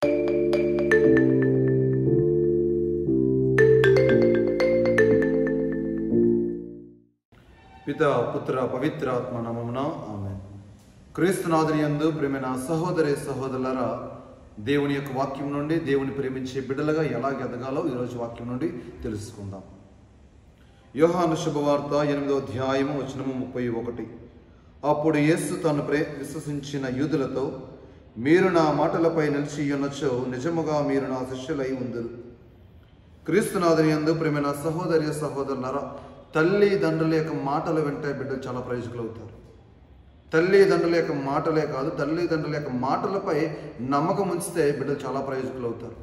పిత పుత్ర పవిత్రాత్మ నమమున ఆమె క్రీస్తునాథుని యందు ప్రేమైన సహోదరి సహోదరులరా దేవుని యొక్క వాక్యం నుండి దేవుని ప్రేమించే బిడ్డలుగా ఎలాగ ఎదగాలో ఈరోజు వాక్యం నుండి తెలుసుకుందాం యోహాను శుభవార్త ఎనిమిదో అధ్యాయము వచనము ముప్పై ఒకటి అప్పుడు యేసు తను ప్రే విశ్వసించిన యూదులతో మీరు నా మాటలపై నిలిచి ఉన్నచో నిజముగా మీరు నా శిష్యులై ఉందరు క్రీస్తునాథుని యందు ప్రేమైన సహోదరి సహోదరులారా తల్లి తండ్రుల యొక్క మాటలు వింటే బిడ్డలు చాలా ప్రయోజకులు అవుతారు తల్లిదండ్రుల యొక్క మాటలే కాదు తల్లిదండ్రుల యొక్క మాటలపై నమ్మకం ఉంచితే బిడ్డలు చాలా ప్రయోజకులు అవుతారు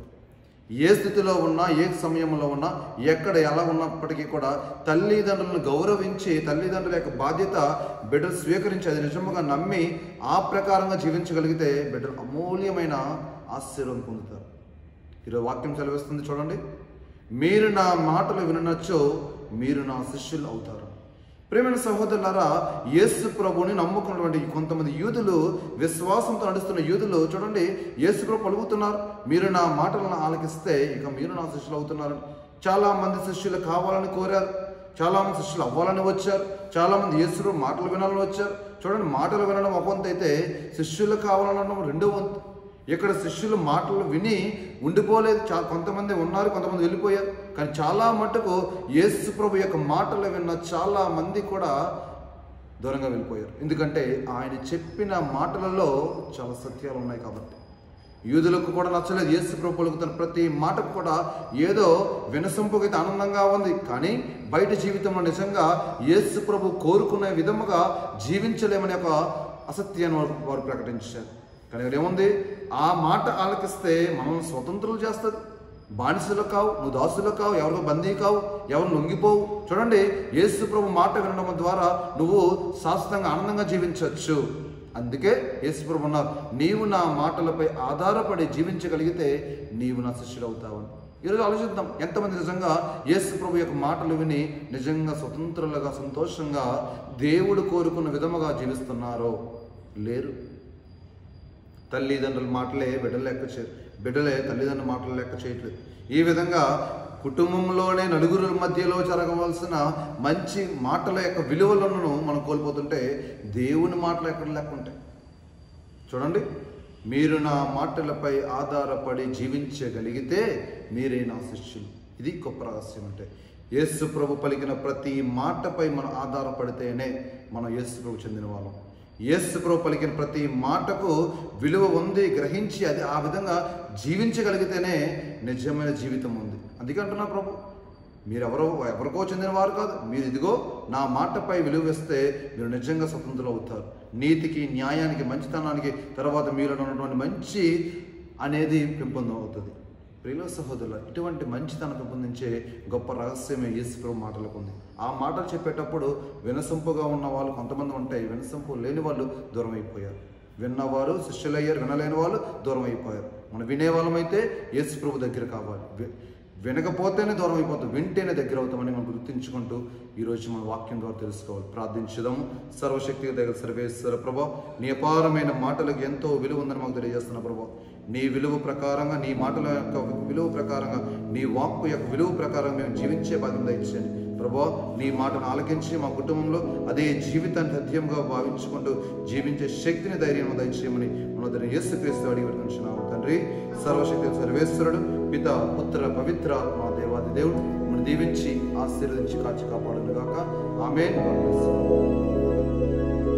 ఏ స్థితిలో ఉన్నా ఏ సమయంలో ఉన్నా ఎక్కడ ఎలా ఉన్నప్పటికీ కూడా తల్లిదండ్రులను గౌరవించి తల్లిదండ్రుల యొక్క బాధ్యత బిడ్డలు స్వీకరించి అది నిజముగా నమ్మి ఆ ప్రకారంగా జీవించగలిగితే బిడ్డలు అమూల్యమైన ఆశీర్వాదం పొందుతారు ఈరోజు వాక్యం సెలవిస్తుంది చూడండి మీరు నా మాటలు వినొచ్చో మీరు నా శిష్యులు అవుతారు ప్రేమైన సహోదరులారా యేసు ప్రభుని నమ్ముకున్నటువంటి కొంతమంది యూదులు విశ్వాసంతో నడుస్తున్న యూదులు చూడండి యేసు ప్రభు పలుకుతున్నారు మీరు నా మాటలను ఆలకిస్తే ఇక మీరు నా శిష్యులు అవుతున్నారు చాలా మంది శిష్యులు కావాలని కోరారు చాలా మంది శిష్యులు అవ్వాలని వచ్చారు చాలా మంది యేసు ప్రభు మాటలు వినాలని వచ్చారు చూడండి మాటలు వినడం ఒక వంతు అయితే శిష్యులు కావాలనడం రెండో వంతు ఇక్కడ శిష్యులు మాటలు విని ఉండిపోలేదు చా కొంతమంది ఉన్నారు కొంతమంది వెళ్ళిపోయారు కానీ చాలా మటుకు యేసు ప్రభు యొక్క మాటలు విన్న చాలా మంది కూడా దూరంగా వెళ్ళిపోయారు ఎందుకంటే ఆయన చెప్పిన మాటలలో చాలా సత్యాలు ఉన్నాయి కాబట్టి యూదులకు కూడా నచ్చలేదు యేసు ప్రభు పలుకుతున్న ప్రతి మాటకు కూడా ఏదో వినసొంపుకైతే ఆనందంగా ఉంది కానీ బయట జీవితంలో నిజంగా యేసు ప్రభు కోరుకునే విధముగా జీవించలేమనే ఒక అసత్యాన్ని వారు వారు ప్రకటించారు కానీ ఇక్కడ ఏముంది ఆ మాట ఆలకిస్తే మనల్ని స్వతంత్రులు చేస్తుంది బానిసలు కావు నువ్వు దాసులు కావు ఎవరికో బందీ కావు ఎవరు లొంగిపోవు చూడండి యేసు ప్రభు మాట వినడం ద్వారా నువ్వు శాశ్వతంగా ఆనందంగా జీవించవచ్చు అందుకే యేసు ప్రభు ఉన్నారు నీవు నా మాటలపై ఆధారపడి జీవించగలిగితే నీవు నా శిష్యుడు అవుతావని ఈరోజు ఆలోచిద్దాం ఎంతమంది నిజంగా యేసు ప్రభు యొక్క మాటలు విని నిజంగా స్వతంత్రులుగా సంతోషంగా దేవుడు కోరుకున్న విధముగా జీవిస్తున్నారో లేరు తల్లిదండ్రుల మాటలే బిడ్డలు లెక్క చేయరు బిడ్డలే తల్లిదండ్రుల మాటలు లెక్క చేయట్లేదు ఈ విధంగా కుటుంబంలోనే నలుగురు మధ్యలో జరగవలసిన మంచి మాటల యొక్క విలువలను మనం కోల్పోతుంటే దేవుని మాటలు ఎక్కడ లెక్క ఉంటాయి చూడండి మీరు నా మాటలపై ఆధారపడి జీవించగలిగితే మీరే నా శిష్యులు ఇది గొప్ప రహస్యం అంటే యేసు ప్రభు పలికిన ప్రతి మాటపై మనం ఆధారపడితేనే మనం యేసు ప్రభు చెందిన వాళ్ళం యేసు ప్రభు పలికిన ప్రతి మాటకు విలువ ఉంది గ్రహించి అది ఆ విధంగా జీవించగలిగితేనే నిజమైన జీవితం ఉంది అందుకే అంటున్నా ప్రభు మీరు ఎవరో ఎవరికో చెందిన వారు కాదు మీరు ఇదిగో నా మాటపై విలువ ఇస్తే మీరు నిజంగా స్వతంత్రులు అవుతారు నీతికి న్యాయానికి మంచితనానికి తర్వాత మీలో ఉన్నటువంటి మంచి అనేది పెంపొందం అవుతుంది ప్రియుల సహోదరుల ఇటువంటి మంచితనం పెంపొందించే గొప్ప రహస్యమే యేసు ప్రభు మాటలకు ఉంది ఆ మాటలు చెప్పేటప్పుడు వినసొంపుగా ఉన్న వాళ్ళు కొంతమంది ఉంటాయి వినసొంపు లేని వాళ్ళు దూరం అయిపోయారు విన్నవారు శిష్యులయ్యారు వినలేని వాళ్ళు దూరం అయిపోయారు మనం వినేవాళ్ళమైతే యేసు ప్రభు దగ్గర కావాలి వి- వినకపోతేనే దూరం అయిపోతాం వింటేనే దగ్గర అవుతామని మనం గుర్తించుకుంటూ ఈరోజు మన వాక్యం ద్వారా తెలుసుకోవాలి ప్రార్థించుదాము సర్వశక్తి దగ్గర సర్వేశ్వర ప్రభా నీ అపారమైన మాటలకు ఎంతో విలువ ఉందని మాకు తెలియజేస్తున్న ప్రభా నీ విలువ ప్రకారంగా నీ మాటల యొక్క విలువ ప్రకారంగా నీ వాక్కు యొక్క విలువ ప్రకారం మేము జీవించే బాధ్యత ఇచ్చేయండి ప్రభా నీ మాటను ఆలకించి మా కుటుంబంలో అదే జీవితాన్ని సత్యంగా భావించుకుంటూ జీవించే శక్తిని ధైర్యం దయచేయమని మన తండ్రి యేసు క్రీస్తు అడిగి పెట్టుకుంటున్నాము తండ్రి సర్వశక్తి సర్వేశ్వరుడు పిత పుత్ర పవిత్ర మా దేవాది దేవుడు మనం దీవించి ఆశీర్వదించి కాచి కాపాడును గాక ఆమె